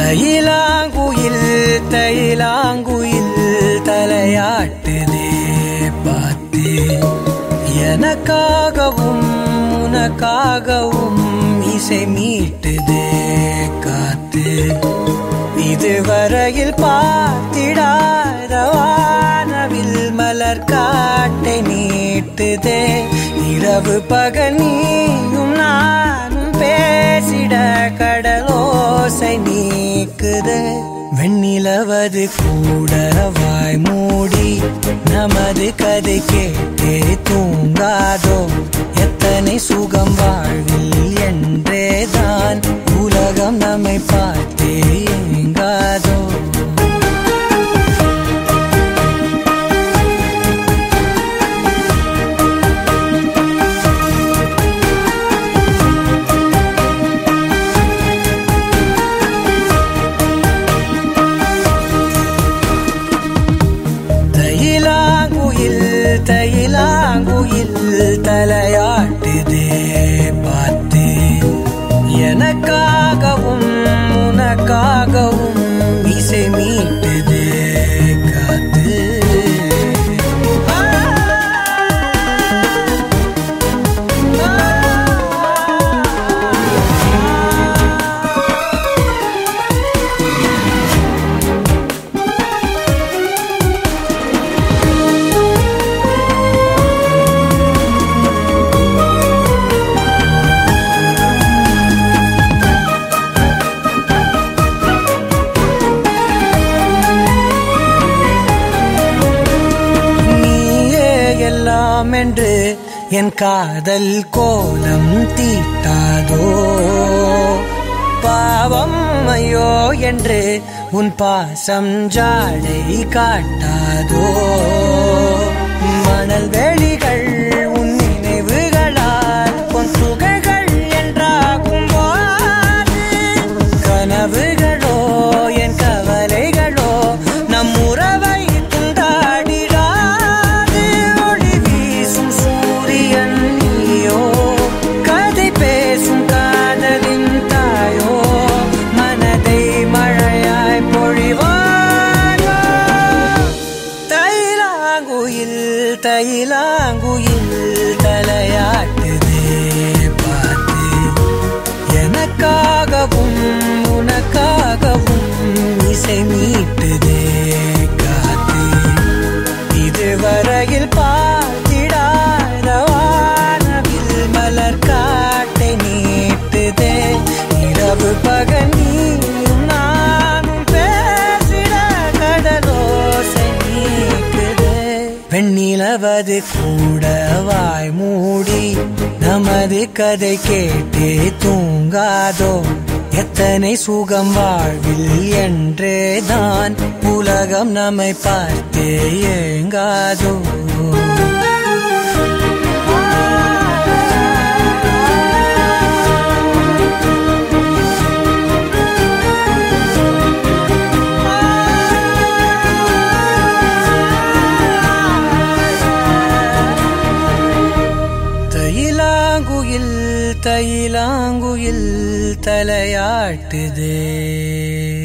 தைலாங்குயில் தைலாங்குயில் தலையாட்டுதே பார்த்து எனக்காகவும் உனக்காகவும் இசை மீட்டுதே காத்து இதுவரையில் பார்த்திடாத வானவில் மலர் காட்டை நீட்டுதே இரவு பகல் நீயும் நானும் பேசிட கடலோசை நீக்குதே வெண்ணிலவது கூட வாய் மூடி நமது கதை கேட்டே தூங்காதோ எத்தனை சுகம் வாழ்வில் என்றேதான் உலகம் நம்மை பார்த்தே ஏங்காதோ தைலாங்குயில் தைலாங்குயில் தலையாட்டுதே பார்த்து எனக்காகவும் உனக்காகவும் இசை மீட்டுதே காத்து நீயே எல்லாம் என்று என் காதல் கோலம் தீட்டாதோ பாவம் ஐயோ என்று உன் பாசம் ஜாடை காட்டாதோ மணல் வெளிகள் உன் நினைவுகளால் பொன் துகள்கள் என்றாகும் போது கனவுகளோ என் கவலைகளோ நம் உறவை துண்டாடிடாது ஒளி வீசும் சூரியன் நீயோ கதை பேசும் காதலின் தாயோ மனதை மழையாய் பொழிவாயோ தைலாங்குயில் தைலாங்குயில் தலையாட்டுதே பார்த்து எனக்காகவும் உனக்காகவும் இசை மீட்டுதே காத்து இதுவரையில் பார்த்திடாத வானவில் மலர் காட்டை நீட்டுதே இரவு பகல் நீயும் நானும் பேசிட கடலோசை நீக்குதே வெண்ணிலவது கூட வாய் மூடி நமது கதை கேட்டே தூங்காதோ எத்தனை சுகம் வாழ்வில் என்றேதான் உலகம் நம்மை பார்த்தே ஏங்காதோ தைலாங்குயில் தைலாங்குயில் தலையாட்டுதே